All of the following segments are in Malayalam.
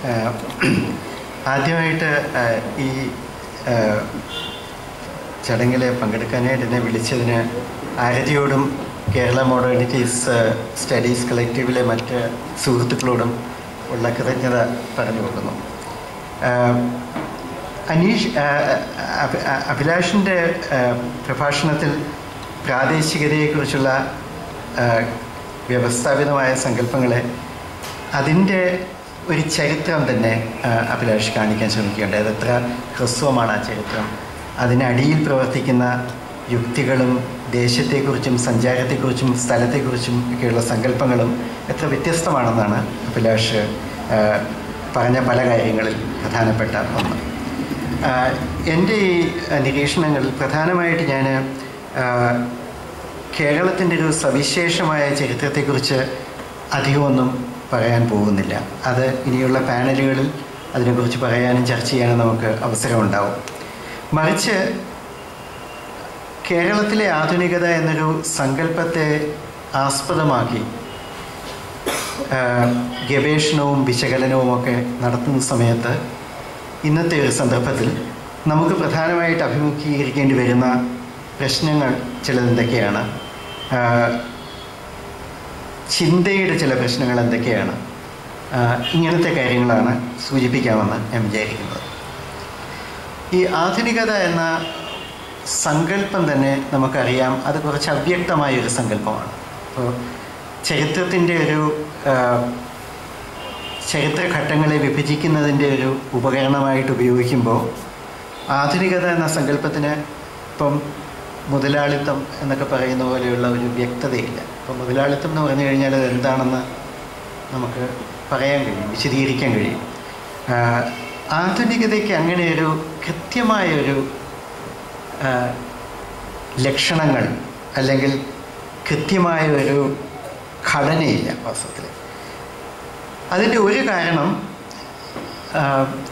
ആഹ് ആദ്യമായിട്ട് ആഹ് ഈ ആഹ് ചടങ്ങിൽ പങ്കെടുക്കാനായിട്ട് എന്നെ വിളിച്ചതിന് ആരതിയോടും കേരള മോഡേണിറ്റീസ് സ്റ്റഡീസ് കളക്റ്റീവിലെ മറ്റ് സുഹൃത്തുക്കളോടും ഉള്ള കൃതജ്ഞത പറഞ്ഞു കൊടുക്കുന്നു ആഹ് അനീഷ് ആഹ് അഭി- അഭിലാഷിൻ്റെ ആഹ് പ്രഭാഷണത്തിൽ പ്രാദേശികതയെക്കുറിച്ചുള്ള ആഹ് വ്യവസ്ഥാപിതമായ സങ്കല്പങ്ങളെ അതിൻ്റെ ഒരു ചരിത്രം തന്നെ ആഹ് അഭിലാഷ് കാണിക്കാൻ ശ്രമിക്കുകയുണ്ടായി അതെത്ര ഹ്രസ്വമാണ് ആ ചരിത്രം അതിനടിയിൽ പ്രവർത്തിക്കുന്ന യുക്തികളും ദേശത്തെക്കുറിച്ചും സഞ്ചാരത്തെക്കുറിച്ചും സ്ഥലത്തെക്കുറിച്ചും ഒക്കെയുള്ള സങ്കല്പങ്ങളും എത്ര വ്യത്യസ്തമാണെന്നാണ് അഭിലാഷ് ആഹ് പറഞ്ഞ പല കാര്യങ്ങളിൽ പ്രധാനപ്പെട്ട ഒന്ന് ആഹ് എൻ്റെ ഈ ആഹ് നിരീക്ഷണങ്ങളിൽ പ്രധാനമായിട്ട് ഞാൻ കേരളത്തിൻ്റെ ഒരു സവിശേഷമായ ചരിത്രത്തെക്കുറിച്ച് അധികമൊന്നും പറയാൻ പോകുന്നില്ല അത് ഇനിയുള്ള പാനലുകളിൽ അതിനെക്കുറിച്ച് പറയാനും ചർച്ച ചെയ്യാനും നമുക്ക് അവസരമുണ്ടാവും മറിച്ച് കേരളത്തിലെ ആധുനികത എന്നൊരു സങ്കല്പത്തെ ആസ്പദമാക്കി ആ, ഗവേഷണവും വിശകലനവും ഒക്കെ നടത്തുന്ന സമയത്ത് ഇന്നത്തെ ഒരു സന്ദർഭത്തിൽ നമുക്ക് പ്രധാനമായിട്ട് അഭിമുഖീകരിക്കേണ്ടി വരുന്ന പ്രശ്നങ്ങൾ ചിലത് എന്തൊക്കെയാണ് ആ, ചിന്തയുടെ ചില പ്രശ്നങ്ങൾ എന്തൊക്കെയാണ് ആ, ഇങ്ങനത്തെ കാര്യങ്ങളാണ് സൂചിപ്പിക്കാമെന്ന് ഞാൻ വിചാരിക്കുന്നത് ഈ ആധുനികത എന്ന സങ്കല്പം തന്നെ നമുക്കറിയാം അത് കുറച്ച് അവ്യക്തമായ ഒരു സങ്കല്പമാണ് അപ്പോൾ ചരിത്രത്തിൻ്റെ ഒരു ആ, ചരിത്രഘട്ടങ്ങളെ വിഭജിക്കുന്നതിൻ്റെ ഒരു ഉപകരണമായിട്ട് ഉപയോഗിക്കുമ്പോൾ ആധുനികത എന്ന സങ്കല്പത്തിന് ഇപ്പം മുതലാളിത്തം എന്നൊക്കെ പറയുന്ന പോലെയുള്ള ഒരു വ്യക്തതയില്ല ഇപ്പം മുതലാളിത്തം എന്ന് പറഞ്ഞു കഴിഞ്ഞാൽ അത് എന്താണെന്ന് നമുക്ക് പറയാൻ കഴിയും വിശദീകരിക്കാൻ കഴിയും ആ, ആധുനികതയ്ക്ക് അങ്ങനെ ഒരു കൃത്യമായ ഒരു ആ, ലക്ഷണങ്ങൾ അല്ലെങ്കിൽ കൃത്യമായ ഒരു ഘടനയില്ല വാസ്തവത്തിൽ അതിൻ്റെ ഒരു കാരണം ആ,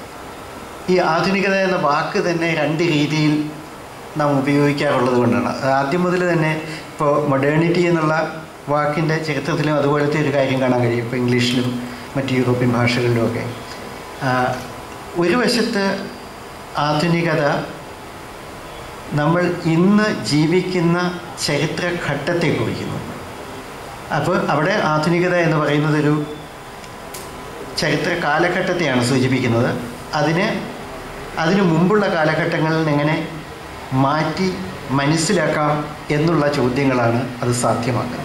ഈ ആധുനികത എന്ന വാക്ക് തന്നെ രണ്ട് രീതിയിൽ നാം ഉപയോഗിക്കാറുള്ളത് കൊണ്ടാണ് അത് ആദ്യം മുതൽ തന്നെ ഇപ്പോൾ മൊഡേണിറ്റി എന്നുള്ള വാക്കിൻ്റെ ചരിത്രത്തിലും അതുപോലത്തെ ഒരു കാര്യം കാണാൻ കഴിയും ഇപ്പോൾ ഇംഗ്ലീഷിലും മറ്റ് യൂറോപ്യൻ ഭാഷകളിലുമൊക്കെ ആ, ഒരു വശത്ത് ആധുനികത നമ്മൾ ഇന്ന് ജീവിക്കുന്ന ചരിത്രഘട്ടത്തെ കുറിക്കുന്നു അപ്പോൾ അവിടെ ആധുനികത എന്ന് പറയുന്നത് ഒരു ചരിത്ര കാലഘട്ടത്തെയാണ് സൂചിപ്പിക്കുന്നത് അതിന് അതിനു മുമ്പുള്ള കാലഘട്ടങ്ങളിൽ നിന്ന് എങ്ങനെ മാറ്റി മനസ്സിലാക്കാം എന്നുള്ള ചോദ്യങ്ങളാണ് അത് സാധ്യമാക്കുന്നത്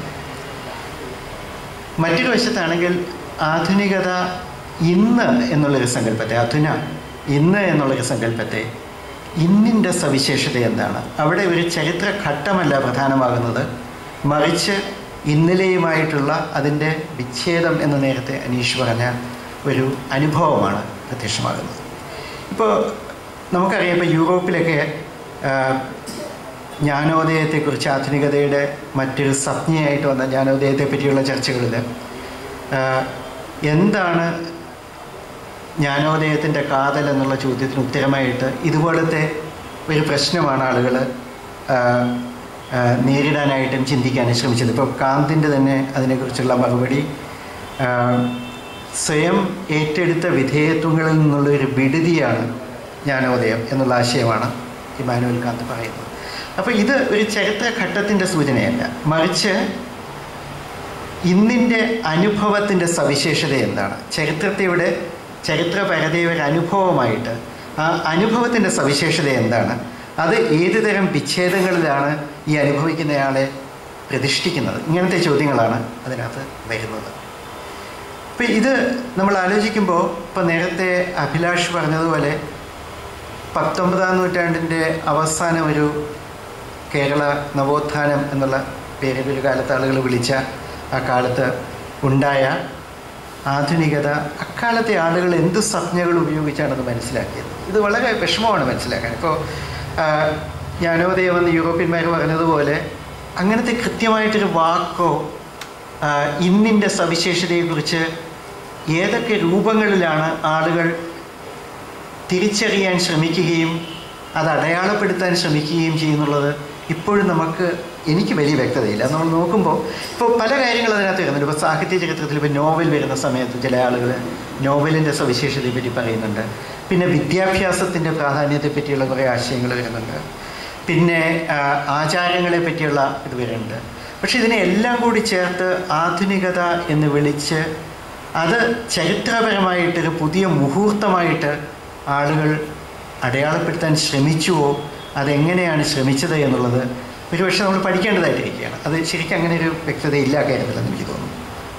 മറ്റൊരു വശത്താണെങ്കിൽ ആധുനികത ഇന്ന് എന്നുള്ളൊരു സങ്കല്പത്തെ അധുന ഇന്ന് എന്നുള്ളൊരു സങ്കല്പത്തെ ഇന്നിൻ്റെ സവിശേഷത എന്താണ് അവിടെ ഒരു ചരിത്ര ഘട്ടമല്ല പ്രധാനമാകുന്നത് മറിച്ച് ഇന്നലെയുമായിട്ടുള്ള അതിൻ്റെ വിച്ഛേദം എന്ന് നേരത്തെ അനീഷ് പറഞ്ഞ ഒരു അനുഭവമാണ് പ്രത്യക്ഷമാകുന്നത് ഇപ്പോൾ നമുക്കറിയാം ഇപ്പോൾ യൂറോപ്പിലൊക്കെ ആ, ജ്ഞാനോദയത്തെക്കുറിച്ച് ആധുനികതയുടെ മറ്റൊരു സംജ്ഞയായിട്ട് വന്ന ജ്ഞാനോദയത്തെ പറ്റിയുള്ള ചർച്ചകളിൽ ആ, എന്താണ് ജ്ഞാനോദയത്തിൻ്റെ കാതൽ എന്നുള്ള ചോദ്യത്തിന് ഉത്തരമായിട്ട് ഇതുപോലത്തെ ഒരു പ്രശ്നമാണ് ആളുകൾ നേരിടാനായിട്ടും ചിന്തിക്കാനും ശ്രമിച്ചത് ഇപ്പോൾ കാന്തിൻ്റെ തന്നെ അതിനെക്കുറിച്ചുള്ള മറുപടി ആ, സ്വയം ഏറ്റെടുത്ത വിധേയത്വങ്ങളിൽ നിന്നുള്ള ഒരു വിടുതിയാണ് ജ്ഞാനോദയം എന്നുള്ള ആശയമാണ് ഇമാനുവൽ കാന്ത് പറയുന്നത് അപ്പോൾ ഇത് ഒരു ചരിത്രഘട്ടത്തിൻ്റെ സൂചനയല്ല മറിച്ച് ഇന്നിൻ്റെ അനുഭവത്തിൻ്റെ സവിശേഷത എന്താണ് ചരിത്രത്തെ ഇവിടെ ചരിത്രപരതയെ ഒരു അനുഭവമായിട്ട് ആ അനുഭവത്തിൻ്റെ സവിശേഷത എന്താണ് അത് ഏത് തരം വിച്ഛേദങ്ങളിലാണ് ഈ അനുഭവിക്കുന്നയാളെ പ്രതിഷ്ഠിക്കുന്നത് ഇങ്ങനത്തെ ചോദ്യങ്ങളാണ് അതിനകത്ത് വരുന്നത് ഇപ്പം ഇത് നമ്മൾ ആലോചിക്കുമ്പോൾ ഇപ്പോൾ നേരത്തെ അഭിലാഷ് പറഞ്ഞതുപോലെ പത്തൊമ്പതാം നൂറ്റാണ്ടിൻ്റെ അവസാനം ഒരു കേരള നവോത്ഥാനം എന്നുള്ള പേരിൽ ഒരു കാലത്ത് ആളുകൾ വിളിച്ച ആ കാലത്ത് ഉണ്ടായ ആധുനികത അക്കാലത്തെ ആളുകൾ എന്ത് സംജ്ഞകൾ ഉപയോഗിച്ചാണത് മനസ്സിലാക്കിയത് ഇത് വളരെ വിഷമമാണ് മനസ്സിലാക്കാൻ ഇപ്പോൾ ജ്ഞാനോദയം എന്ന് യൂറോപ്യന്മാർ പറഞ്ഞതുപോലെ അങ്ങനത്തെ കൃത്യമായിട്ടൊരു വാക്കോ ആ, ഇന്നിൻ്റെ സവിശേഷതയെക്കുറിച്ച് ഏതൊക്കെ രൂപങ്ങളിലാണ് ആളുകൾ തിരിച്ചറിയാൻ ശ്രമിക്കുകയും അത് അടയാളപ്പെടുത്താൻ ശ്രമിക്കുകയും ചെയ്യുന്നുള്ളത് ഇപ്പോഴും നമുക്ക് എനിക്ക് വലിയ വ്യക്തതയില്ല നമ്മൾ നോക്കുമ്പോൾ ഇപ്പോൾ പല കാര്യങ്ങൾ അതിനകത്ത് വരുന്നുണ്ട് ഇപ്പോൾ സാഹിത്യ ചരിത്രത്തിൽ ഇപ്പോൾ നോവൽ വരുന്ന സമയത്ത് ചില ആളുകൾ നോവലിൻ്റെ സവിശേഷതയെ പറ്റി പറയുന്നുണ്ട് പിന്നെ വിദ്യാഭ്യാസത്തിൻ്റെ പ്രാധാന്യത്തെ പറ്റിയുള്ള കുറേ ആശയങ്ങൾ വരുന്നുണ്ട് പിന്നെ ആ, ആചാരങ്ങളെ പറ്റിയുള്ള ഇത് വരുന്നുണ്ട് പക്ഷെ ഇതിനെ എല്ലാം കൂടി ചേർത്ത് ആധുനികത എന്ന് വിളിച്ച് അത് ചരിത്രപരമായിട്ടൊരു പുതിയ മുഹൂർത്തമായിട്ട് ആളുകൾ അടയാളപ്പെടുത്താൻ ശ്രമിച്ചുവോ അതെങ്ങനെയാണ് ശ്രമിച്ചത് എന്നുള്ളത് ഒരുപക്ഷെ നമ്മൾ പഠിക്കേണ്ടതായിട്ടിരിക്കുകയാണ് അത് ശരിക്കും അങ്ങനെ ഒരു വ്യക്തതയില്ല കാര്യത്തിലെന്ന് എനിക്ക് തോന്നുന്നു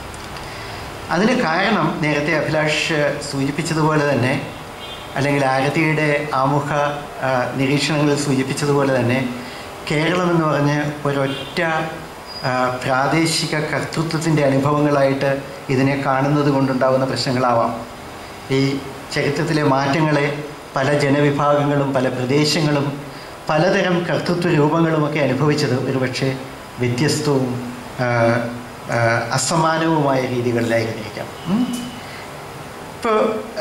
അതിന് കാരണം നേരത്തെ അഭിലാഷ് സൂചിപ്പിച്ചതുപോലെ തന്നെ അല്ലെങ്കിൽ ആരതിയുടെ ആമുഖ ആ, നിരീക്ഷണങ്ങളിൽ സൂചിപ്പിച്ചതുപോലെ തന്നെ കേരളം എന്ന് പറഞ്ഞ് ഒരൊറ്റ ആ, പ്രാദേശിക കർത്തൃത്വത്തിൻ്റെ അനുഭവങ്ങളായിട്ട് ഇതിനെ കാണുന്നത് കൊണ്ടുണ്ടാകുന്ന പ്രശ്നങ്ങളാവാം ഈ ചരിത്രത്തിലെ മാറ്റങ്ങളെ പല ജനവിഭാഗങ്ങളും പല പ്രദേശങ്ങളും പലതരം കർത്തൃത്വ രൂപങ്ങളുമൊക്കെ അനുഭവിച്ചത് ഒരുപക്ഷെ വ്യത്യസ്തവും ആ, ആ, അസമാനവുമായ രീതികളിലായിരിക്കാം ഉം. ഇപ്പോൾ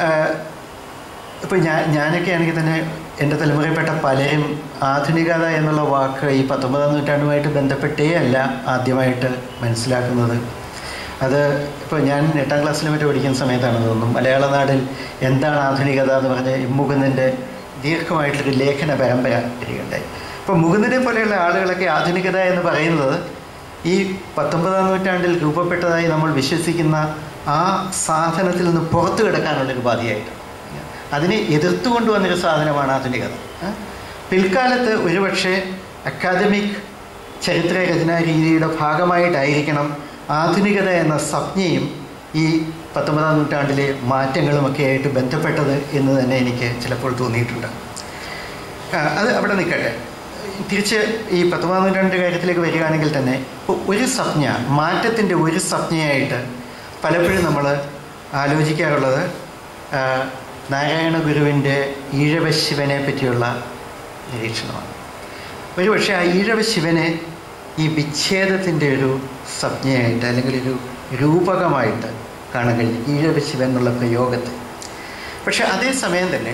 ഇപ്പോൾ ഞാൻ ഞാനൊക്കെ ആണെങ്കിൽ തന്നെ എൻ്റെ തലമുറയിൽപ്പെട്ട പലരും ആധുനികത എന്നുള്ള വാക്ക് ഈ പത്തൊമ്പതാം നൂറ്റാണ്ടുമായിട്ട് ബന്ധപ്പെട്ടേ അല്ല ആദ്യമായിട്ട് മനസ്സിലാക്കുന്നത് അത് ഇപ്പോൾ ഞാൻ എട്ടാം ക്ലാസ്സിൽ മറ്റു പഠിക്കുന്ന സമയത്താണ് തോന്നുന്നു മലയാള നാടിൽ എന്താണ് ആധുനികത എന്ന് പറഞ്ഞ് മുകുന്ദൻ്റെ ദീർഘമായിട്ടൊരു ലേഖന പരമ്പര വരികയുണ്ടായി അപ്പോൾ മുകുന്ദനെ പോലെയുള്ള ആളുകളൊക്കെ ആധുനികത എന്ന് പറയുന്നത് ഈ പത്തൊമ്പതാം നൂറ്റാണ്ടിൽ രൂപപ്പെട്ടതായി നമ്മൾ വിശ്വസിക്കുന്ന ആ സാധനത്തിൽ നിന്ന് പുറത്തു കിടക്കാനുള്ളൊരു ഉപാധിയായിട്ട് അതിനെ എതിർത്തു കൊണ്ടുവന്നൊരു സാധനമാണ് ആധുനികത ഏ? പിൽക്കാലത്ത് ഒരുപക്ഷെ അക്കാദമിക് ചരിത്ര രചനാ രീതിയുടെ ഭാഗമായിട്ടായിരിക്കണം ആധുനികത എന്ന സംജ്ഞയും ഈ പത്തൊമ്പതാം നൂറ്റാണ്ടിലെ മാറ്റങ്ങളുമൊക്കെ ആയിട്ട് ബന്ധപ്പെട്ടത് എന്ന് തന്നെ എനിക്ക് ചിലപ്പോൾ തോന്നിയിട്ടുണ്ട് ആ, അത് അവിടെ നിൽക്കട്ടെ തിരിച്ച് ഈ പത്തൊമ്പതാം നൂറ്റാണ്ടിൻ്റെ കാര്യത്തിലേക്ക് വരികയാണെങ്കിൽ തന്നെ ഇപ്പോൾ ഒരു സംജ്ഞ മാറ്റത്തിൻ്റെ ഒരു സംജ്ഞയായിട്ട് പലപ്പോഴും നമ്മൾ ആലോചിക്കാറുള്ളത് ആ, നാരായണ ഗുരുവിൻ്റെ ഈഴവ ശിവനെ പറ്റിയുള്ള നിരീക്ഷണമാണ് ഒരു പക്ഷേ ആ ഈഴവ ശിവനെ ഈ വിച്ഛേദത്തിൻ്റെ ഒരു സംജ്ഞയായിട്ട് അല്ലെങ്കിൽ ഒരു രൂപകമായിട്ട് കാണാൻ കഴിയും ഈഴവ ശിവൻ എന്നുള്ള പ്രയോഗത്തെ പക്ഷെ അതേസമയം തന്നെ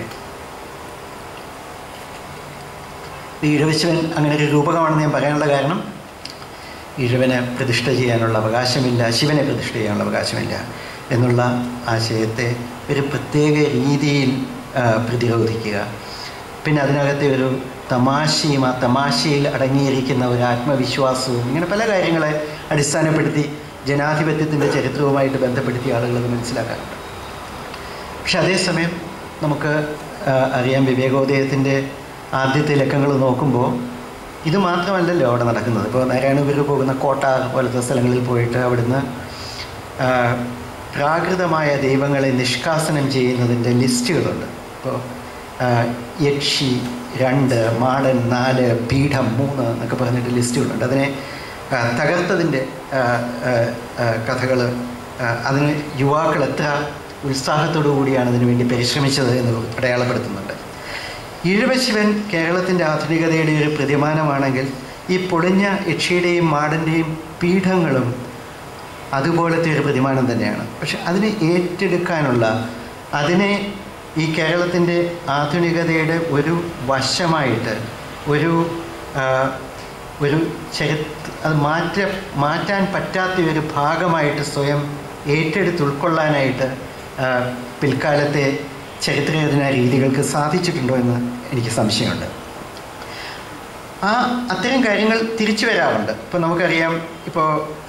ഈഴവശിവൻ അങ്ങനെ ഒരു രൂപകമാണെന്ന് ഞാൻ പറയാനുള്ള കാരണം ഈഴവനെ പ്രതിഷ്ഠ ചെയ്യാനുള്ള അവകാശമില്ല ശിവനെ പ്രതിഷ്ഠ ചെയ്യാനുള്ള അവകാശമില്ല എന്നുള്ള ആശയത്തെ ഒരു പ്രത്യേക രീതിയിൽ ആ, പ്രതിരോധിക്കുക പിന്നെ അതിനകത്തെ ഒരു തമാശയും ആ തമാശയിൽ അടങ്ങിയിരിക്കുന്ന ഒരു ആത്മവിശ്വാസവും ഇങ്ങനെ പല കാര്യങ്ങളെ അടിസ്ഥാനപ്പെടുത്തി ജനാധിപത്യത്തിൻ്റെ ചരിത്രവുമായിട്ട് ബന്ധപ്പെടുത്തി ആളുകൾ അത് മനസ്സിലാക്കാറുണ്ട് പക്ഷെ അതേസമയം നമുക്ക് ആ, അറിയാം വിവേകോദയത്തിൻ്റെ ആദ്യത്തെ ലക്കങ്ങൾ നോക്കുമ്പോൾ ഇത് മാത്രമല്ലല്ലോ അവിടെ നടക്കുന്നത് ഇപ്പോൾ നാരായണ ഗുരു പോകുന്ന കോട്ട പോലത്തെ സ്ഥലങ്ങളിൽ പോയിട്ട് അവിടുന്ന് ആ, പ്രാകൃതമായ ദൈവങ്ങളെ നിഷ്കാസനം ചെയ്യുന്നതിൻ്റെ ലിസ്റ്റുകളുണ്ട് ഇപ്പോൾ ആ, യക്ഷി രണ്ട് മാടൻ നാല് പീഠം മൂന്ന് എന്നൊക്കെ പറഞ്ഞിട്ട് ലിസ്റ്റുകളുണ്ട് അതിനെ ആ, തകർത്തതിൻ്റെ കഥകൾ അതിന് യുവാക്കൾ എത്ര ഉത്സാഹത്തോടു കൂടിയാണ് അതിനു വേണ്ടി പരിശ്രമിച്ചത് എന്ന് അടയാളപ്പെടുത്തുന്നുണ്ട് ഈഴവശിവൻ കേരളത്തിൻ്റെ ആധുനികതയുടെ ഒരു പ്രതിമാനമാണെങ്കിൽ ഈ പൊളിഞ്ഞ യക്ഷിയുടെയും മാടൻ്റെയും പീഠങ്ങളും അതുപോലത്തെ ഒരു പ്രതിമാനം തന്നെയാണ് പക്ഷെ അതിനെ ഏറ്റെടുക്കാനുള്ള അതിനെ ഈ കേരളത്തിൻ്റെ ആധുനികതയുടെ ഒരു വശമായിട്ട് ഒരു ആ, ഒരു ചരിത്ര അത് മാറ്റ മാറ്റാൻ പറ്റാത്ത ഒരു ഭാഗമായിട്ട് സ്വയം ഏറ്റെടുത്ത് ഉൾക്കൊള്ളാനായിട്ട് ആ, പിൽക്കാലത്തെ ചരിത്രരചനാ രീതികൾക്ക് സാധിച്ചിട്ടുണ്ടോ എന്ന് എനിക്ക് സംശയമുണ്ട് ആ അത്തരം കാര്യങ്ങൾ തിരിച്ചു വരാറുണ്ട് ഇപ്പോൾ നമുക്കറിയാം ഇപ്പോൾ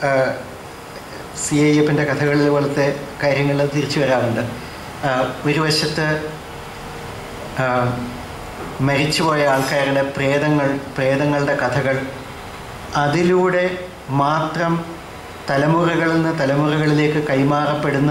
സി അയ്യപ്പൻ്റെ കഥകളിൽ പോലത്തെ കാര്യങ്ങൾ തിരിച്ചു വരാറുണ്ട് ആ, ഒരു വശത്ത് ആ, മരിച്ചുപോയ ആൾക്കാരുടെ പ്രേതങ്ങൾ പ്രേതങ്ങളുടെ കഥകൾ അതിലൂടെ മാത്രം തലമുറകളിൽ നിന്ന് തലമുറകളിലേക്ക് കൈമാറപ്പെടുന്ന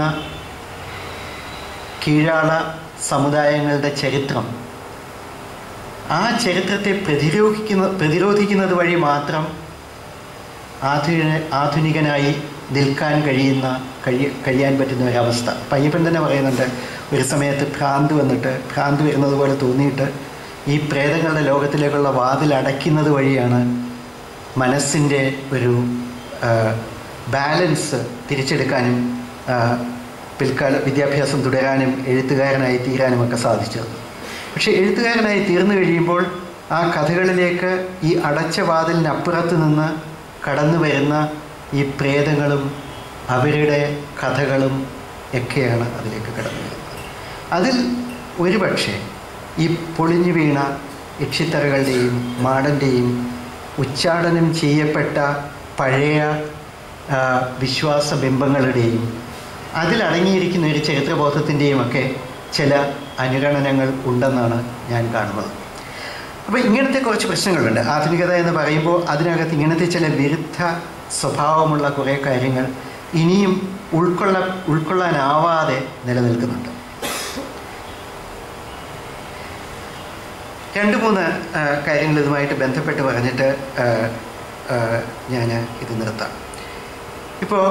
കീഴാള സമുദായങ്ങളുടെ ചരിത്രം ആ ചരിത്രത്തെ പ്രതിരോധിക്കുന്ന പ്രതിരോധിക്കുന്നത് വഴി മാത്രം ആധുനിക ആധുനികനായി നിൽക്കാൻ കഴിയുന്ന കഴിയ കഴിയാൻ പറ്റുന്ന ഒരവസ്ഥ പയ്യപ്പൻ തന്നെ പറയുന്നുണ്ട് ഒരു സമയത്ത് ഭ്രാന്ത് വന്നിട്ട് ഭ്രാന്ത് വരുന്നത് പോലെ തോന്നിയിട്ട് ഈ പ്രേതങ്ങളുടെ ലോകത്തിലേക്കുള്ള വാതിൽ അടയ്ക്കുന്നത് വഴിയാണ് മനസ്സിൻ്റെ ഒരു ആ, ബാലൻസ് തിരിച്ചെടുക്കാനും ആ, പിൽക്കാല വിദ്യാഭ്യാസം തുടരാനും എഴുത്തുകാരനായി തീരാനുമൊക്കെ സാധിച്ചത് പക്ഷേ എഴുത്തുകാരനായി തീർന്നു കഴിയുമ്പോൾ ആ കഥകളിലേക്ക് ഈ അടച്ച വാതിലിനപ്പുറത്ത് നിന്ന് കടന്നു വരുന്ന ഈ പ്രേതങ്ങളും അവരുടെ കഥകളും ഒക്കെയാണ് അതിലേക്ക് കടന്നു വരുന്നത് അതിൽ ഒരുപക്ഷെ ഈ പൊളിഞ്ഞു വീണ യക്ഷിത്തറകളുടെയും മാടൻ്റെയും ഉച്ചാടനം ചെയ്യപ്പെട്ട പഴയ ആ, വിശ്വാസ ബിംബങ്ങളുടെയും അതിലടങ്ങിയിരിക്കുന്ന ഒരു ചരിത്രബോധത്തിൻ്റെയും ഒക്കെ ചില അനുരണനങ്ങൾ ഉണ്ടെന്നാണ് ഞാൻ കാണുന്നത് അപ്പോൾ ഇങ്ങനത്തെ കുറച്ച് പ്രശ്നങ്ങളുണ്ട് ആധുനികത എന്ന് പറയുമ്പോൾ അതിനകത്ത് ഇങ്ങനത്തെ ചില വിരുദ്ധ സ്വഭാവമുള്ള കുറേ കാര്യങ്ങൾ ഇനിയും ഉൾക്കൊള്ള ഉൾക്കൊള്ളാനാവാതെ നിലനിൽക്കുന്നുണ്ട് രണ്ട് മൂന്ന് ആ, കാര്യങ്ങൾ ഇതുമായിട്ട് ബന്ധപ്പെട്ട് പറഞ്ഞിട്ട് ഞാൻ ഇത് നിർത്താം ഇപ്പോൾ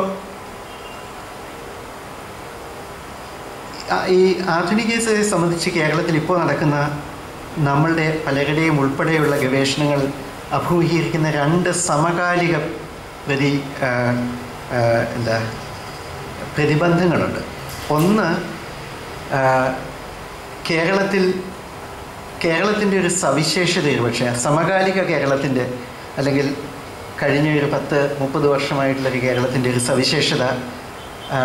ഈ ആധുനികതയെ സംബന്ധിച്ച് കേരളത്തിൽ ഇപ്പോൾ നടക്കുന്ന നമ്മളുടെ പലരുടെയും ഉൾപ്പെടെയുള്ള ഗവേഷണങ്ങൾ അഭിമുഖീകരിക്കുന്ന രണ്ട് സമകാലിക പ്രതി ആ, ആ, എന്താ പ്രതിബന്ധങ്ങളുണ്ട് ഒന്ന് ആ, കേരളത്തിൽ കേരളത്തിൻ്റെ ഒരു സവിശേഷത ഒരു പക്ഷേ സമകാലിക കേരളത്തിൻ്റെ അല്ലെങ്കിൽ കഴിഞ്ഞ ഒരു പത്ത് മുപ്പത് വർഷമായിട്ടുള്ള ഒരു കേരളത്തിൻ്റെ ഒരു സവിശേഷത ആ,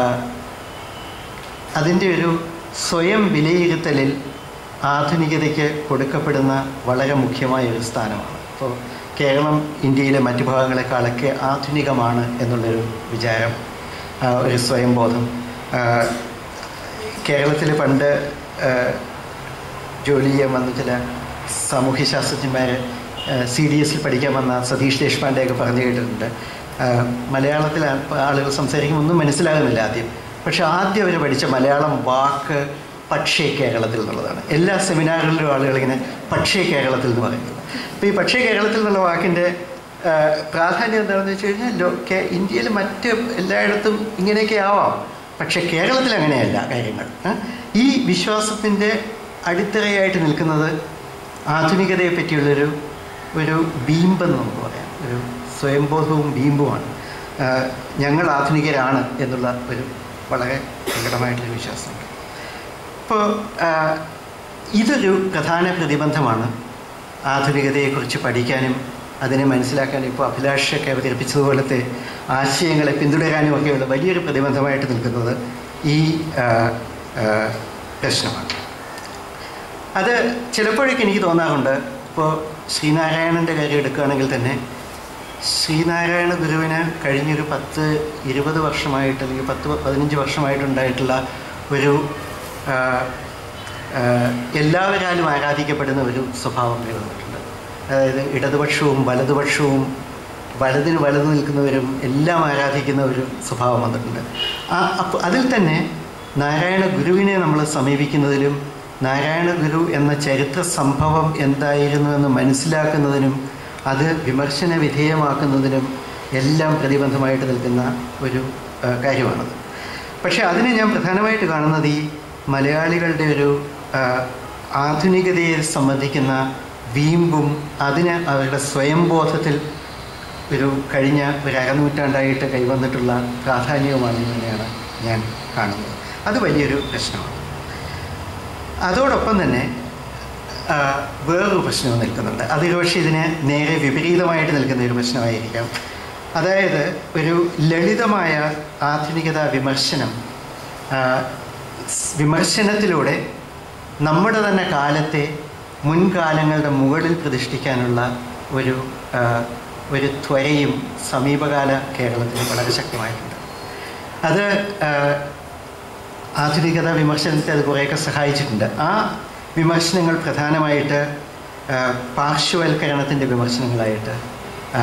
അതിൻ്റെ ഒരു സ്വയം വിലയിരുത്തലിൽ ആധുനികതയ്ക്ക് കൊടുക്കപ്പെടുന്ന വളരെ മുഖ്യമായ ഒരു സ്ഥാനമാണ് അപ്പോൾ കേരളം ഇന്ത്യയിലെ മറ്റു ഭാഗങ്ങളെക്കാളൊക്കെ ആധുനികമാണ് എന്നുള്ളൊരു വിചാരം ആ, ഒരു സ്വയംബോധം ആ, കേരളത്തിൽ പണ്ട് ആ, ജോലി ചെയ്യാൻ വന്ന ചില സാമൂഹ്യശാസ്ത്രജ്ഞന്മാർ സി ഡി എസിൽ പഠിക്കാൻ വന്ന സതീഷ് ദേശ്പാണ്ഡെയൊക്കെ പറഞ്ഞു കേട്ടിട്ടുണ്ട് ആ, മലയാളത്തിൽ ആ- ആളുകൾ സംസാരിക്കുമ്പോൾ ഒന്നും മനസ്സിലാകുന്നില്ല ആദ്യം പക്ഷെ ആദ്യം അവർ പഠിച്ച മലയാളം വാക്ക് പക്ഷേ കേരളത്തിൽ എന്നുള്ളതാണ് എല്ലാ സെമിനാറുകളിലും ആളുകൾ ഇങ്ങനെ പക്ഷേ കേരളത്തിൽ എന്ന് പറയുന്നത് അപ്പോൾ ഈ പക്ഷേ കേരളത്തിൽ എന്നുള്ള വാക്കിൻ്റെ ആ, പ്രാധാന്യം എന്താണെന്ന് വെച്ച് കഴിഞ്ഞാൽ ലോ കേ ഇന്ത്യയിൽ മറ്റ് എല്ലായിടത്തും ഇങ്ങനെയൊക്കെ ആവാം പക്ഷേ കേരളത്തിൽ അങ്ങനെയല്ല കാര്യങ്ങൾ ആ? ഈ വിശ്വാസത്തിൻ്റെ അടിത്തറയായിട്ട് നിൽക്കുന്നത് ആധുനികതയെ പറ്റിയുള്ളൊരു ഒരു ബീംബെന്ന് നമുക്ക് പറയാം ഒരു സ്വയംബോധവും ബീംബുമാണ് ആ, ഞങ്ങൾ ആധുനികരാണ് എന്നുള്ള ഒരു വളരെ പ്രകടമായിട്ടുള്ള വിശ്വാസമുണ്ട് ഇപ്പോൾ ഇതൊരു പ്രധാന പ്രതിബന്ധമാണ് ആധുനികതയെക്കുറിച്ച് പഠിക്കാനും അതിനെ മനസ്സിലാക്കാനും ഇപ്പോൾ അഭിലാഷൊക്കെ അവതരിപ്പിച്ചതുപോലത്തെ ആശയങ്ങളെ പിന്തുടരാനും ഒക്കെയുള്ള വലിയൊരു പ്രതിബന്ധമായിട്ട് നിൽക്കുന്നത് ഈ ആ, ആ, പ്രശ്നമാണ് അത് ചിലപ്പോഴൊക്കെ എനിക്ക് തോന്നാറുണ്ട് ഇപ്പോൾ ശ്രീനാരായണൻ്റെ കാര്യം എടുക്കുകയാണെങ്കിൽ തന്നെ ശ്രീനാരായണ ഗുരുവിന് കഴിഞ്ഞൊരു പത്ത് ഇരുപത് വർഷമായിട്ട് അല്ലെങ്കിൽ പത്ത് പതിനഞ്ച് വർഷമായിട്ടുണ്ടായിട്ടുള്ള ഒരു ആ, ആ, എല്ലാവരാലും ആരാധിക്കപ്പെടുന്ന ഒരു സ്വഭാവം നിലനിന്നിട്ടുണ്ട് അതായത് ഇടതുപക്ഷവും വലതുപക്ഷവും വലതിന് വലത് നിൽക്കുന്നവരും എല്ലാം ആരാധിക്കുന്ന ഒരു സ്വഭാവം വന്നിട്ടുണ്ട് ആ അപ്പോൾ അതിൽ തന്നെ നാരായണ ഗുരുവിനെ നമ്മൾ സമീപിക്കുന്നതിലും നാരായണ ഗുരു എന്ന ചരിത്ര സംഭവം എന്തായിരുന്നു എന്ന് മനസ്സിലാക്കുന്നതിനും അത് വിമർശന വിധേയമാക്കുന്നതിനും എല്ലാം പ്രതിബന്ധമായിട്ട് നിൽക്കുന്ന ഒരു ആ, കാര്യമാണത് പക്ഷേ അതിനെ ഞാൻ പ്രധാനമായിട്ട് കാണുന്നത് ഈ മലയാളികളുടെ ഒരു ആ, ആധുനികതയെ സംബന്ധിക്കുന്ന വീമ്പും അതിന് അവരുടെ സ്വയംബോധത്തിൽ ഒരു കഴിഞ്ഞ ഒരു അരനൂറ്റാണ്ടായിട്ട് കൈവന്നിട്ടുള്ള പ്രാധാന്യവുമാണെന്ന് തന്നെയാണ് ഞാൻ കാണുന്നത് അത് വലിയൊരു പ്രശ്നമാണ് അതോടൊപ്പം തന്നെ ആ, വേറൊരു പ്രശ്നവും നിൽക്കുന്നുണ്ട് അതൊരു പക്ഷേ ഇതിന് നേരെ വിപരീതമായിട്ട് നിൽക്കുന്ന ഒരു പ്രശ്നമായിരിക്കാം അതായത് ഒരു ലളിതമായ ആധുനികത വിമർശനം ആ, സ് വിമർശനത്തിലൂടെ നമ്മുടെ തന്നെ കാലത്തെ മുൻകാലങ്ങളുടെ മുകളിൽ പ്രതിഷ്ഠിക്കാനുള്ള ഒരു ആ, ഒരു ത്വരയും സമീപകാല കേരളത്തിൽ വളരെ ശക്തമായിട്ടുണ്ട് അത് ആ, ആധുനികത വിമർശനത്തെ അത് കുറേയൊക്കെ സഹായിച്ചിട്ടുണ്ട് ആ വിമർശനങ്ങൾ പ്രധാനമായിട്ട് ആ, പാർശ്വവൽക്കരണത്തിൻ്റെ വിമർശനങ്ങളായിട്ട് ആ,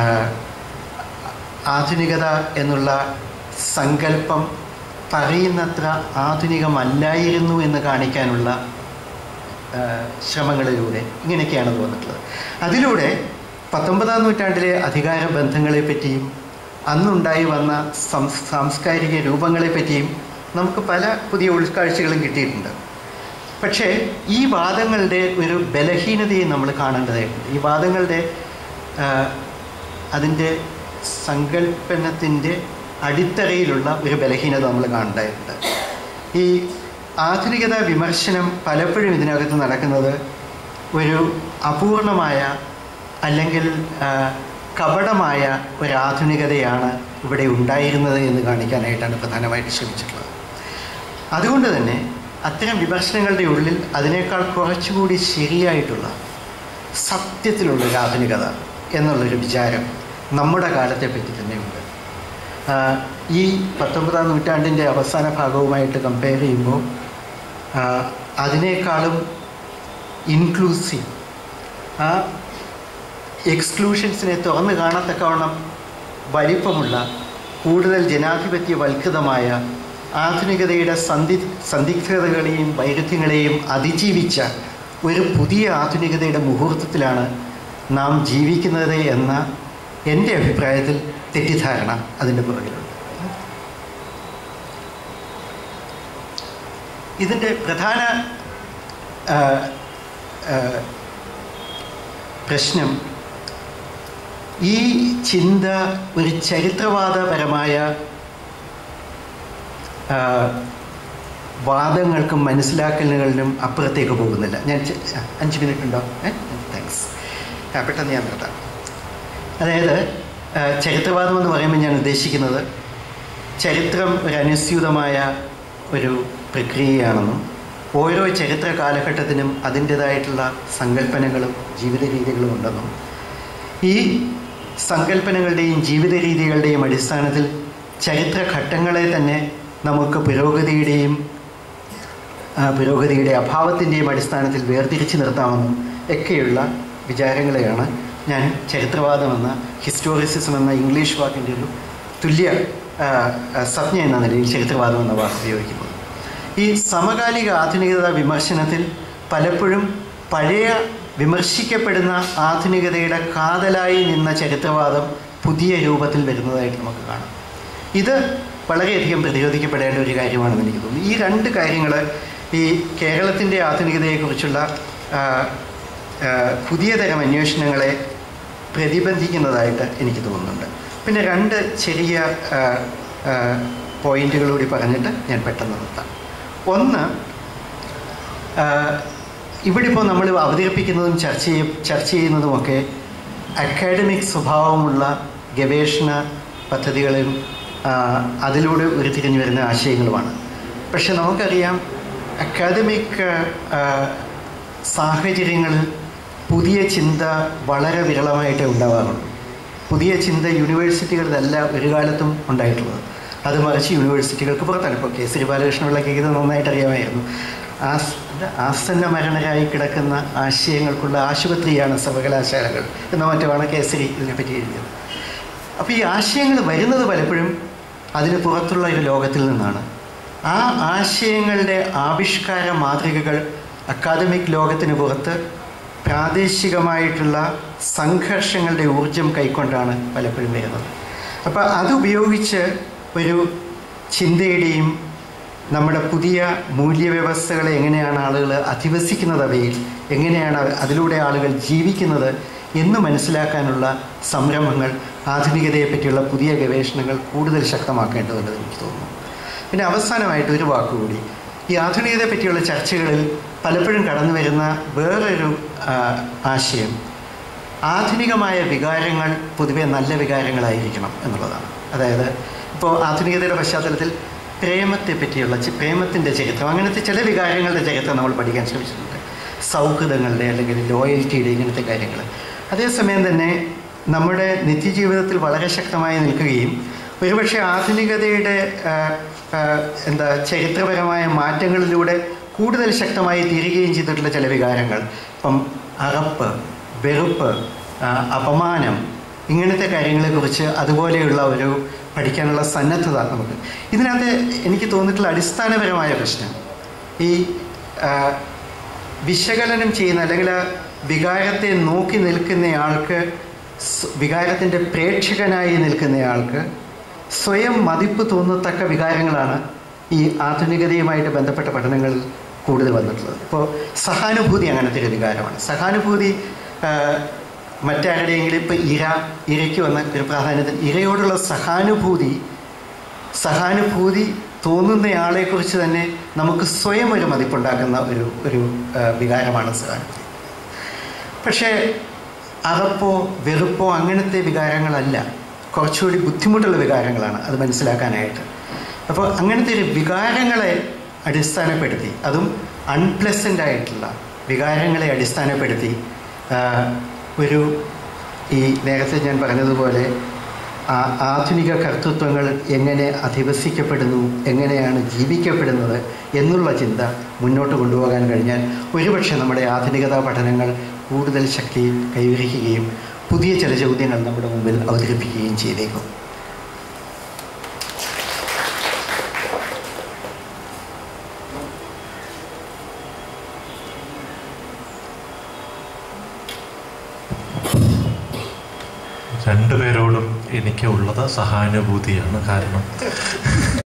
ആധുനികത എന്നുള്ള സങ്കല്പം പറയുന്നത്ര ആധുനികമല്ലായിരുന്നു എന്ന് കാണിക്കാനുള്ള ആ, ശ്രമങ്ങളിലൂടെ ഇങ്ങനെയൊക്കെയാണ് അത് വന്നിട്ടുള്ളത് അതിലൂടെ പത്തൊമ്പതാം നൂറ്റാണ്ടിലെ അധികാര ബന്ധങ്ങളെ പറ്റിയും അന്നുണ്ടായി വന്ന സംസ് സാംസ്കാരിക രൂപങ്ങളെ പറ്റിയും നമുക്ക് പല പുതിയ ഉൾക്കാഴ്ചകളും കിട്ടിയിട്ടുണ്ട് പക്ഷേ ഈ വാദങ്ങളുടെ ഒരു ബലഹീനതയെ നമ്മൾ കാണേണ്ടതായിട്ടുണ്ട് ഈ വാദങ്ങളുടെ ആ, അതിൻ്റെ സങ്കല്പനത്തിൻ്റെ അടിത്തറയിലുള്ള ഒരു ബലഹീനത നമ്മൾ കാണേണ്ടതായിട്ടുണ്ട് ഈ ആധുനികത വിമർശനം പലപ്പോഴും ഇതിനകത്ത് നടക്കുന്നത് ഒരു അപൂർണമായ അല്ലെങ്കിൽ ആ, കപടമായ ഒരു ആധുനികതയാണ് ഇവിടെ ഉണ്ടായിരുന്നത് എന്ന് കാണിക്കാനായിട്ടാണ് പ്രധാനമായിട്ട് ശ്രമിച്ചിട്ടുള്ളത് അതുകൊണ്ട് തന്നെ അത്തരം വിമർശനങ്ങളുടെ ഉള്ളിൽ അതിനേക്കാൾ കുറച്ചുകൂടി ശരിയായിട്ടുള്ള സത്യത്തിലുള്ള ഒരു ആധുനികത എന്നുള്ളൊരു വിചാരം നമ്മുടെ കാലത്തെ പറ്റി തന്നെയുണ്ട് ആ, ഈ പത്തൊമ്പതാം നൂറ്റാണ്ടിൻ്റെ അവസാന ഭാഗവുമായിട്ട് കമ്പയർ ചെയ്യുമ്പോൾ ആ, അതിനേക്കാളും ഇൻക്ലൂസീവ് ആ എക്സ്ക്ലൂഷൻസിനെ തുറന്നു കാണത്തക്കവണ്ണം വലിപ്പമുള്ള കൂടുതൽ ജനാധിപത്യവൽകൃതമായ ആധുനികതയുടെ സന്ധി സന്ദിഗ്ധതകളെയും വൈരുദ്ധ്യങ്ങളെയും അതിജീവിച്ച ഒരു പുതിയ ആധുനികതയുടെ മുഹൂർത്തത്തിലാണ് നാം ജീവിക്കുന്നത് എന്ന എൻ്റെ അഭിപ്രായത്തിൽ തെറ്റിദ്ധാരണ അതിൻ്റെ പുറകിലുണ്ട് ഇതിൻ്റെ പ്രധാന ആ, ആ, പ്രശ്നം ഈ ചിന്ത ഒരു ചരിത്രവാദപരമായ ആ, വാദങ്ങൾക്കും മനസ്സിലാക്കലുകളിലും അപ്പുറത്തേക്ക് പോകുന്നില്ല ഞാൻ ചെ- ആ, അഞ്ച് മിനിറ്റ് ഉണ്ടോ ഏ താങ്ക്സ് ആ പെട്ടെന്ന് ഞാൻ നിർത്താം അതായത് ആ, ചരിത്രവാദം എന്ന് പറയുമ്പോൾ ഞാൻ ഉദ്ദേശിക്കുന്നത് ചരിത്രം ഒരു അനുസ്യൂതമായ ഒരു പ്രക്രിയയാണെന്നും ഓരോ ചരിത്ര കാലഘട്ടത്തിനും അതിൻ്റേതായിട്ടുള്ള സങ്കല്പനങ്ങളും ജീവിത രീതികളും ഉണ്ടെന്നും ഈ സങ്കല്പനങ്ങളുടെയും ജീവിത രീതികളുടെയും അടിസ്ഥാനത്തിൽ ചരിത്ര ഘട്ടങ്ങളെ തന്നെ നമുക്ക് പുരോഗതിയുടെയും ആ, പുരോഗതിയുടെ അഭാവത്തിൻ്റെയും അടിസ്ഥാനത്തിൽ വേർതിരിച്ച് നിർത്താമെന്നും ഒക്കെയുള്ള വിചാരങ്ങളെയാണ് ഞാൻ ചരിത്രവാദം എന്ന ഹിസ്റ്റോറിസിസം എന്ന ഇംഗ്ലീഷ് വാക്കിൻ്റെ ഒരു തുല്യ ആ, ആ, സംജ്ഞ എന്ന നിലയിൽ ചരിത്രവാദം എന്ന വാക്ക് ഉപയോഗിക്കുന്നത് ഈ സമകാലിക ആധുനികത വിമർശനത്തിൽ പലപ്പോഴും പഴയ വിമർശിക്കപ്പെടുന്ന ആധുനികതയുടെ കാതലായി നിന്ന ചരിത്രവാദം പുതിയ രൂപത്തിൽ വരുന്നതായിട്ട് നമുക്ക് കാണാം ഇത് വളരെയധികം പ്രതിരോധിക്കപ്പെടേണ്ട ഒരു കാര്യമാണെന്ന് എനിക്ക് തോന്നുന്നു ഈ രണ്ട് കാര്യങ്ങൾ ഈ കേരളത്തിൻ്റെ ആധുനികതയെക്കുറിച്ചുള്ള ആ, ആ, പുതിയ തരം അന്വേഷണങ്ങളെ പ്രതിബന്ധിക്കുന്നതായിട്ട് എനിക്ക് തോന്നുന്നുണ്ട് പിന്നെ രണ്ട് ചെറിയ ആ, ആ, പോയിന്റുകൾ കൂടി പറഞ്ഞിട്ട് ഞാൻ പെട്ടെന്ന് നിർത്താം ഒന്ന് ഇവിടെ ഇപ്പോൾ നമ്മൾ അവതരിപ്പിക്കുന്നതും ചർച്ച ചെയ്യ ചർച്ച ചെയ്യുന്നതുമൊക്കെ അക്കാഡമിക് സ്വഭാവമുള്ള ഗവേഷണ പദ്ധതികളും ആ, അതിലൂടെ ഉരുത്തിരിഞ്ഞു വരുന്ന ആശയങ്ങളുമാണ് പക്ഷെ നമുക്കറിയാം അക്കാദമിക് ആ, സാഹചര്യങ്ങളിൽ പുതിയ ചിന്ത വളരെ വിരളമായിട്ടേ ഉണ്ടാവാറുള്ളൂ പുതിയ ചിന്ത യൂണിവേഴ്സിറ്റികളിലല്ല ഒരു കാലത്തും ഉണ്ടായിട്ടുള്ളത് അത് മറിച്ച് യൂണിവേഴ്സിറ്റികൾക്ക് പുറത്താണ് ഇപ്പോൾ കെ ശ്രീ ബാലകൃഷ്ണപിള്ളക്ക് ഇത് നന്നായിട്ട് അറിയാമായിരുന്നു ആസ് ഇത് ആസന്ന മരണരായി കിടക്കുന്ന ആശയങ്ങൾക്കുള്ള ആശുപത്രിയാണ് സർവകലാശാലകൾ എന്ന മറ്റുമാണ് കെ ശ്രീ ഇതിനെപ്പറ്റി എഴുതിയത് അപ്പോൾ ഈ ആശയങ്ങൾ വരുന്നത് പലപ്പോഴും അതിന് പുറത്തുള്ള ഒരു ലോകത്തിൽ നിന്നാണ് ആ ആശയങ്ങളുടെ ആവിഷ്കാര മാതൃകകൾ അക്കാദമിക് ലോകത്തിന് പുറത്ത് പ്രാദേശികമായിട്ടുള്ള സംഘർഷങ്ങളുടെ ഊർജം കൈക്കൊണ്ടാണ് പലപ്പോഴും വരുന്നത് അപ്പോൾ അതുപയോഗിച്ച് ഒരു ചിന്തയുടെയും നമ്മുടെ പുതിയ മൂല്യവ്യവസ്ഥകളെ എങ്ങനെയാണ് ആളുകൾ അധിവസിക്കുന്നത് അവയിൽ എങ്ങനെയാണ് അതിലൂടെ ആളുകൾ ജീവിക്കുന്നത് എന്ന് മനസ്സിലാക്കാനുള്ള സംരംഭങ്ങൾ ആധുനികതയെ പറ്റിയുള്ള പുതിയ ഗവേഷണങ്ങൾ കൂടുതൽ ശക്തമാക്കേണ്ടതുണ്ടെന്ന് എനിക്ക് തോന്നുന്നു പിന്നെ അവസാനമായിട്ട് ഒരു വാക്കുകൂടി ഈ ആധുനികതയെ പറ്റിയുള്ള ചർച്ചകളിൽ പലപ്പോഴും കടന്നു വരുന്ന വേറൊരു ആ, ആശയം ആധുനികമായ വികാരങ്ങൾ പൊതുവെ നല്ല വികാരങ്ങളായിരിക്കണം എന്നുള്ളതാണ് അതായത് ഇപ്പോൾ ആധുനികതയുടെ പശ്ചാത്തലത്തിൽ പ്രേമത്തെ പറ്റിയുള്ള ചി- പ്രേമത്തിൻ്റെ ചരിത്രം അങ്ങനത്തെ ചില വികാരങ്ങളുടെ ചരിത്രം നമ്മൾ പഠിക്കാൻ ശ്രമിച്ചിട്ടുണ്ട് സൗഹൃദങ്ങളുടെ അല്ലെങ്കിൽ ലോയൽറ്റിയുടെ ഇങ്ങനത്തെ കാര്യങ്ങൾ അതേസമയം തന്നെ നമ്മുടെ നിത്യജീവിതത്തിൽ വളരെ ശക്തമായി നിൽക്കുകയും ഒരുപക്ഷെ ആധുനികതയുടെ ആ, ആ, എന്താ ചരിത്രപരമായ മാറ്റങ്ങളിലൂടെ കൂടുതൽ ശക്തമായി തീരുകയും ചെയ്തിട്ടുള്ള ചില വികാരങ്ങൾ ഇപ്പം അറപ്പ് വെറുപ്പ് ആ, അപമാനം ഇങ്ങനത്തെ കാര്യങ്ങളെക്കുറിച്ച് അതുപോലെയുള്ള ഒരു പഠിക്കാനുള്ള സന്നദ്ധത നമുക്ക് ഇതിനകത്ത് എനിക്ക് തോന്നിയിട്ടുള്ള അടിസ്ഥാനപരമായ പ്രശ്നം ഈ ആ, വിശകലനം ചെയ്യുന്ന അല്ലെങ്കിൽ ആ വികാരത്തെ നോക്കി നിൽക്കുന്നയാൾക്ക് സ് വികാരത്തിൻ്റെ പ്രേക്ഷകനായി നിൽക്കുന്നയാൾക്ക് സ്വയം മതിപ്പ് തോന്നത്തക്ക വികാരങ്ങളാണ് ഈ ആധുനികതയുമായിട്ട് ബന്ധപ്പെട്ട പഠനങ്ങളിൽ കൂടുതൽ വന്നിട്ടുള്ളത് ഇപ്പോൾ സഹാനുഭൂതി അങ്ങനത്തെ ഒരു വികാരമാണ് സഹാനുഭൂതി ആ, മറ്റാരുടെയെങ്കിലും ഇപ്പോൾ ഇര ഇരയ്ക്ക് വന്ന ഒരു പ്രാധാന്യത്തിൽ ഇരയോടുള്ള സഹാനുഭൂതി സഹാനുഭൂതി തോന്നുന്നയാളെക്കുറിച്ച് തന്നെ നമുക്ക് സ്വയം ഒരു മതിപ്പുണ്ടാക്കുന്ന ഒരു ഒരു ആ, വികാരമാണ് സഹാനുഭൂതി പക്ഷേ അറപ്പോ വെറുപ്പോ അങ്ങനത്തെ വികാരങ്ങളല്ല കുറച്ചുകൂടി ബുദ്ധിമുട്ടുള്ള വികാരങ്ങളാണ് അത് മനസ്സിലാക്കാനായിട്ട് അപ്പോൾ അങ്ങനത്തെ ഒരു വികാരങ്ങളെ അടിസ്ഥാനപ്പെടുത്തി അതും അൺപ്ലസൻ്റ് ആയിട്ടുള്ള വികാരങ്ങളെ അടിസ്ഥാനപ്പെടുത്തി ആ, ഒരു ഈ നേരത്തെ ഞാൻ പറഞ്ഞതുപോലെ ആ ആധുനിക കർത്തൃത്വങ്ങൾ എങ്ങനെ അധിവസിക്കപ്പെടുന്നു എങ്ങനെയാണ് ജീവിക്കപ്പെടുന്നത് എന്നുള്ള ചിന്ത മുന്നോട്ട് കൊണ്ടുപോകാൻ കഴിഞ്ഞാൽ ഒരുപക്ഷെ നമ്മുടെ ആധുനികതാ പഠനങ്ങൾ കൂടുതൽ ശക്തി കൈവരിക്കുകയും പുതിയ ചില ചോദ്യങ്ങൾ നമ്മുടെ മുമ്പിൽ അവതരിപ്പിക്കുകയും ചെയ്തേക്കും രണ്ടുപേരോടും എനിക്ക് ഉള്ളത് സഹാനുഭൂതിയാണ് കാരണം